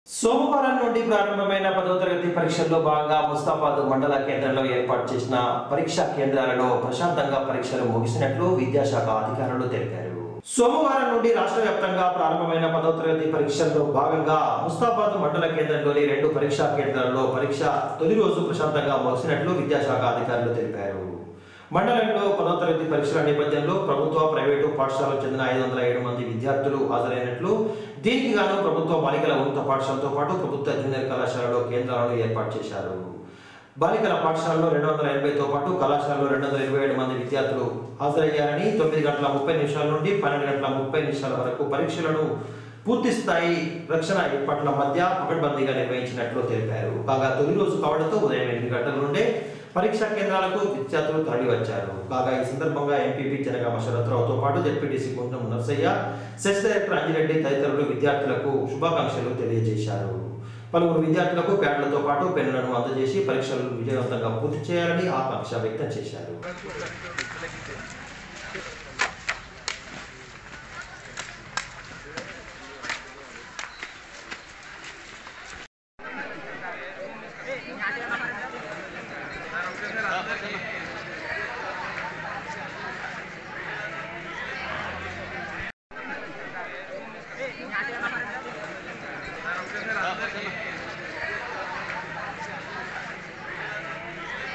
సోమవారం నుండి ప్రారంభమైన పదవ తరగతి పరీక్షల్లో భాగంగా ముస్తాబాద్ మండల కేంద్రంలో ఏర్పాటు చేసిన పరీక్షా కేంద్రాలలో ప్రశాంతంగా పరీక్షలు ముగిసినట్లు విద్యాశాఖ అధికారులు తెలిపారు సోమవారం నుండి రాష్ట్ర వ్యాప్తంగా ప్రారంభమైన పదవ తరగతి పరీక్షల్లో భాగంగా ముస్తాబాద్ మండల కేంద్రంలోని రెండు పరీక్షా కేంద్రాల్లో పరీక్ష తొలి రోజు ప్రశాంతంగా ముగిసినట్లు విద్యాశాఖ అధికారులు తెలిపారు మండలంలో పదవ తరగతి పరీక్షల నేపథ్యంలో ప్రభుత్వ ప్రైవేటు పాఠశాలకు చెందిన ఐదు వందల ఏడు మంది విద్యార్థులు హాజరైనట్లు దీనికి గాను ప్రభుత్వ బాలికల ఉన్నత పాఠశాలతో పాటు ప్రభుత్వ జూనియర్ కళాశాలలో కేంద్రాలను ఏర్పాటు చేశారు బాలికల పాఠశాలలో రెండు వందల ఎనభైతో పాటు కళాశాలలో రెండు వందల ఇరవై ఏడు మంది విద్యార్థులు హాజరయ్యారని తొమ్మిది గంటల ముప్పై నిమిషాల నుండి పన్నెండు గంటల ముప్పై నిమిషాల వరకు పరీక్షలను పూర్తి స్థాయి రక్షణ ఏర్పాట్ల మధ్య పకడ్బందీగా నిర్వహించినట్లు తెలిపారు కాగా తొలి రోజు కావడంతో ఉదయం ఎనిమిది గంటల నుండే పరీక్షా కేంద్రాలకు విద్యార్థులు తరలి వచ్చారు కాగా ఈ సందర్భంగా ఎంపీపీ జనగామ శరత్రావుతో పాటు ZPTC Kuntam Narsaiah cess director Anjireddy తదితరులు విద్యార్థులకు శుభాకాంక్షలు తెలియజేశారు పలువురు విద్యార్థులకు ప్యాడ్లతో పాటు పెన్నులను అందజేసి పరీక్షలు విజయవంతంగా పూర్తి చేయాలని ఆకాంక్ష వ్యక్తం చేశారు